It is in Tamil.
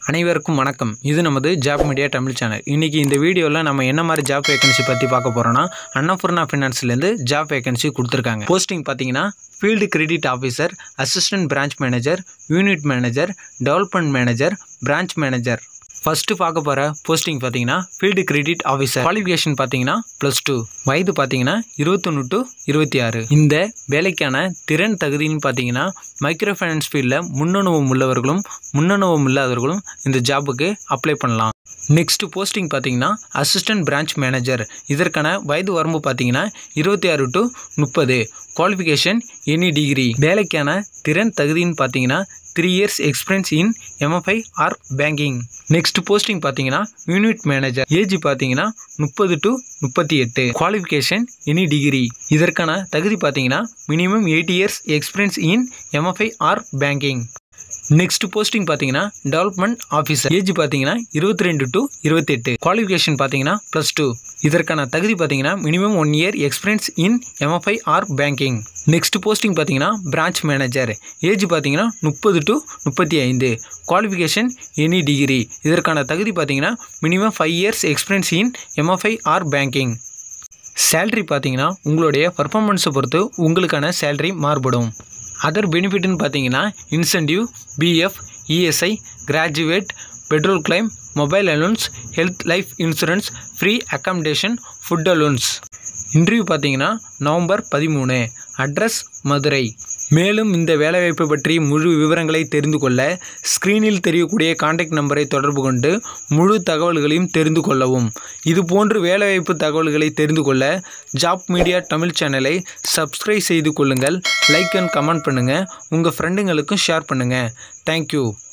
அனைவருக்கும் வணக்கம் இது நமது ஜாப் மீடியா தமிழ் சேனல் இன்றைக்கி இந்த வீடியோவில் நம்ம என்ன மாதிரி ஜாப் வேகன்சி பற்றி பார்க்க போகிறோன்னா அன்னபூர்ணா ஃபினான்ஸ்லேருந்து ஜாப் வேகன்சி கொடுத்துருக்காங்க போஸ்டிங் பார்த்தீங்கன்னா field credit officer assistant branch manager unit manager development manager branch manager first பார்க்க போகிற போஸ்டிங் பார்த்தீங்கன்னா ஃபீல்டு கிரெடிட் ஆஃபீஸர் குவாலிஃபிகேஷன் பார்த்தீங்கன்னா ப்ளஸ் டூ வயது பார்த்தீங்கன்னா இருபத்தொன்று டு இருபத்தி ஆறு இந்த வேலைக்கான திறன் தகுதின்னு பார்த்தீங்கன்னா மைக்ரோ ஃபைனான்ஸ் ஃபீல்டில் முன்னனுபவம் உள்ளவர்களும் முன்னனுபவம் இல்லாதவர்களும் இந்த ஜாபுக்கு அப்ளை பண்ணலாம் நெக்ஸ்ட் போஸ்டிங் பார்த்தீங்கன்னா அசிஸ்டன்ட் பிரான்ச் மேனேஜர் இதற்கான வயது வரம்பு பார்த்தீங்கன்னா இருபத்தி ஆறு டு முப்பது குவாலிஃபிகேஷன் எனி டிகிரி வேலைக்கான திறன் தகுதின்னு பார்த்தீங்கன்னா three years experience in MFI or banking next posting பார்த்தீங்கன்னா யூனிட் மேனேஜர் ஏஜ் பார்த்தீங்கன்னா முப்பது டு முப்பத்தி எட்டு குவாலிஃபிகேஷன் எனி டிகிரி இதற்கான தகுதி பார்த்தீங்கன்னா minimum eight years experience in MFI or banking next posting பார்த்தீங்கன்னா டெவலப்மெண்ட் ஆஃபீஸர் ஏஜ் பார்த்தீங்கன்னா இருபத்தி ரெண்டு டு இருபத்தெட்டு குவாலிஃபிகேஷன் பார்த்தீங்கன்னா ப்ளஸ் டூ இதற்கான தகுதி பார்த்தீங்கன்னா minimum one year experience in MFI or banking next posting பார்த்தீங்கன்னா பிரான்ச் மேனேஜர் ஏஜ் பார்த்தீங்கன்னா முப்பது டு முப்பத்தி ஐந்து குவாலிஃபிகேஷன் எனி டிகிரி இதற்கான தகுதி பார்த்தீங்கன்னா minimum five years experience in MFI or banking salary பார்த்தீங்கன்னா உங்களுடைய பர்ஃபார்மன்ஸை பொறுத்து உங்களுக்கான சேல்ரி மாறுபடும் அதர் பெனிஃபிட்னு பார்த்தீங்கன்னா incentive PF ESI gratuity petrol claim mobile allowance health life insurance free accommodation food allowance interview பார்த்தீங்கன்னா நவம்பர் பதிமூணு அட்ரஸ் மதுரை மேலும் இந்த வேலைவாய்ப்பு பற்றி முழு விவரங்களை தெரிந்து கொள்ள ஸ்க்ரீனில் தெரியக்கூடிய காண்டாக்ட் நம்பரை தொடர்பு கொண்டு முழு தகவல்களையும் தெரிந்து கொள்ளவும் இதுபோன்று வேலைவாய்ப்பு தகவல்களை தெரிந்து கொள்ள ஜாப் மீடியா தமிழ் சேனலை சப்ஸ்கிரைப் செய்து கொள்ளுங்கள் லைக் அண்ட் கமெண்ட் பண்ணுங்கள் உங்கள் ஃப்ரெண்டுங்களுக்கும் ஷேர் பண்ணுங்கள் தேங்க்யூ